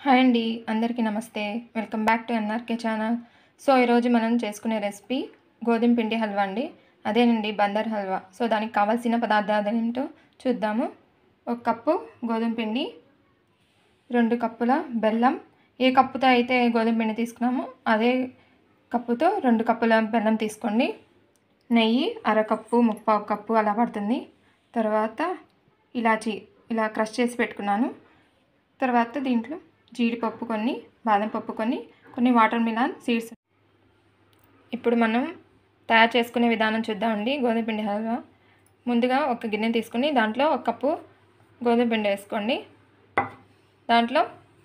hi అండి అందరికీ నమస్తే welcome back to NRK channel so ఈరోజు మనం చేసుకునే రెసిపీ గోధుమ పిండి హల్వా అండి అదేనండి బందర్ హల్వా సో దానికి కావాల్సిన పదార్థాలు ఏంటో చూద్దాము ఒక కప్పు గోధుమ పిండి రెండు కప్పుల బెల్లం ఏ కప్పుతో అయితే గోధుమ పిండి తీసుకున్నామో అదే కప్పుతో రెండు కప్పుల బెల్లం తీసుకోండి నెయ్యి అరకప్పు ముప్పావు కప్పు అలా పడుతుంది తర్వాత ఇలాచి ఇలా క్రష్ చేసి పెట్టుకున్నాను తర్వాత దీంట్లో జీడిపప్పు కొన్ని బాదం పప్పు కొన్ని కొన్ని వాటర్ మిలాన్ సీడ్స్ ఇప్పుడు మనం తయారు చేసుకునే విధానం చూద్దామండి గోధుమ పిండి హల్వా ముందుగా ఒక గిన్నె తీసుకుని దాంట్లో ఒక కప్పు గోధుమ పిండి వేసుకోండి దాంట్లో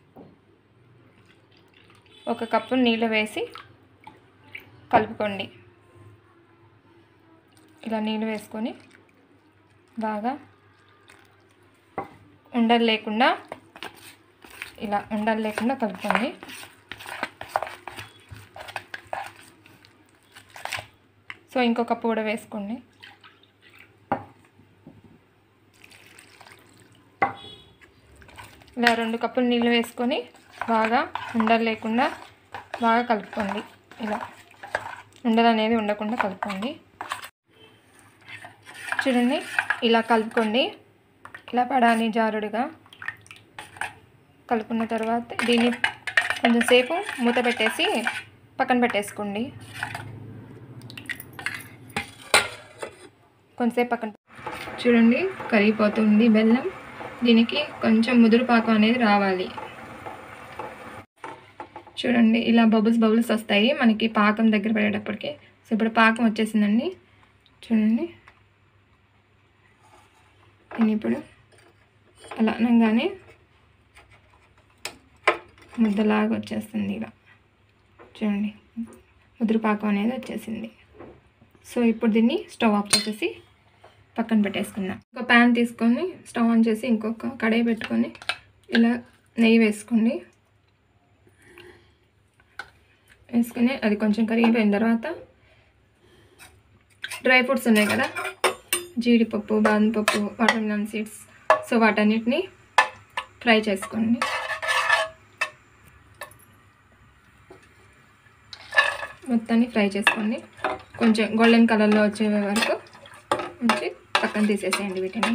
ఒక కప్పు నీళ్ళు వేసి కలుపుకోండి ఇలా నీళ్ళు వేసుకొని బాగా ఉండలు లేకుండా ఇలా ఉండలు లేకుండా కలుపుకోండి సో ఇంకో కప్పు కూడా వేసుకోండి ఇలా రెండు కప్పులు నీళ్ళు వేసుకొని బాగా ఉండలు లేకుండా బాగా కలుపుకోండి ఇలా ఉండలు అనేది ఉండకుండా కలుపుకోండి చూడండి ఇలా కలుపుకోండి ఇలా పడాలి జారుడుగా కలుపుకున్న తర్వాత దీన్ని కొంచెం సేపు మూత పెట్టేసి పక్కన పెట్టేసుకోండి కొంచెంసేపు పక్కన చూడండి కరిగిపోతుంది బెల్లం దీనికి కొంచెం ముదురు పాకం అనేది రావాలి చూడండి ఇలా బబుల్స్ బబుల్స్ వస్తాయి మనకి పాకం దగ్గర పడేటప్పటికి సో ఇప్పుడు పాకం వచ్చేసిందండి చూడండి దీన్ని ఇప్పుడు అలా అనగానే ముద్దలాగా వచ్చేస్తుంది ఇలా చూడండి ముద్రపాకం అనేది వచ్చేసింది సో ఇప్పుడు దీన్ని స్టవ్ ఆఫ్ చేసేసి పక్కన పెట్టేసుకుందాం ఒక ప్యాన్ తీసుకొని స్టవ్ ఆన్ చేసి ఇంకొక కడాయి పెట్టుకొని ఇలా నెయ్యి వేసుకోండి వేసుకొని అది కొంచెం కరిగిపోయిన తర్వాత డ్రై ఫ్రూట్స్ ఉన్నాయి కదా జీడిపప్పు బాదం పప్పు వాటర్ మిలన్ సీడ్స్ సో వాటన్నిటిని ఫ్రై చేసుకోండి మొత్తాన్ని ఫ్రై చేసుకోండి కొంచెం గోల్డెన్ కలర్లో వచ్చే వరకు ఉంచి పక్కన తీసేసేయండి వీటిని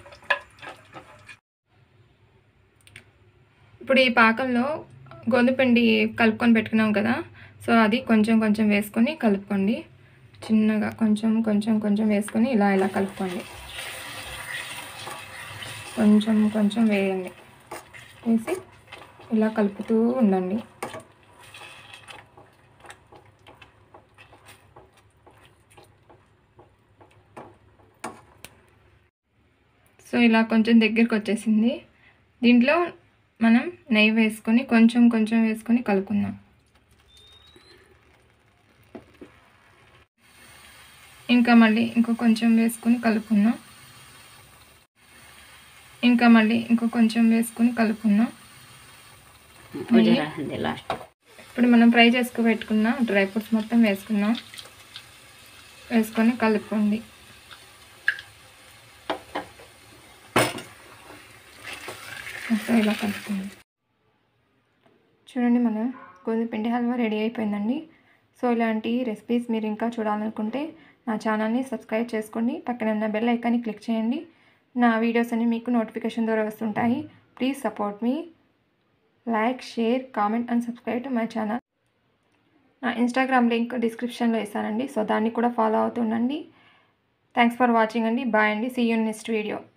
ఇప్పుడు ఈ పాకంలో గోధుమ పిండి కలుపుకొని పెట్టుకున్నాం కదా సో అది కొంచెం కొంచెం వేసుకొని కలుపుకోండి చిన్నగా కొంచెం కొంచెం కొంచెం వేసుకొని ఇలా ఇలా కలుపుకోండి కొంచెం కొంచెం వేయండి వేసి ఇలా కలుపుతూ ఉండండి సో ఇలా కొంచెం దగ్గరికి వచ్చేసింది దీంట్లో మనం నెయ్యి వేసుకొని కొంచెం కొంచెం వేసుకొని కలుపుకుందాం ఇంకా మళ్ళీ ఇంకో కొంచెం వేసుకొని కలుపుకుందాం ఇంకా మళ్ళీ ఇంకో కొంచెం వేసుకొని కలుపుకుందాం లాస్ట్ ఇప్పుడు మనం ఫ్రై చేసుకు పెట్టుకున్న డ్రై ఫ్రూట్స్ మొత్తం వేసుకుందాం వేసుకొని కలుపుకోండి మొత్తం ఇలా కలుపుకోండి చూడండి మన గోధుమ పిండి హల్వా రెడీ అయిపోయిందండి సో ఇలాంటి రెసిపీస్ మీరు ఇంకా చూడాలనుకుంటే నా ఛానల్ని సబ్స్క్రైబ్ చేసుకోండి పక్కన ఉన్న బెల్ ఐకాన్ని క్లిక్ చేయండి నా వీడియోస్ అన్ని మీకు నోటిఫికేషన్ ద్వారా వస్తుంటాయి ప్లీజ్ సపోర్ట్ మీ like share comment and subscribe to my channel నా ఇన్స్టాగ్రామ్ లింక్ డిస్క్రిప్షన్లో ఇస్తానండి సో దాన్ని కూడా ఫాలో అవుతుండండి థ్యాంక్స్ ఫర్ వాచింగ్ అండి బాయ్ అండి సీ యూ నెక్స్ట్ వీడియో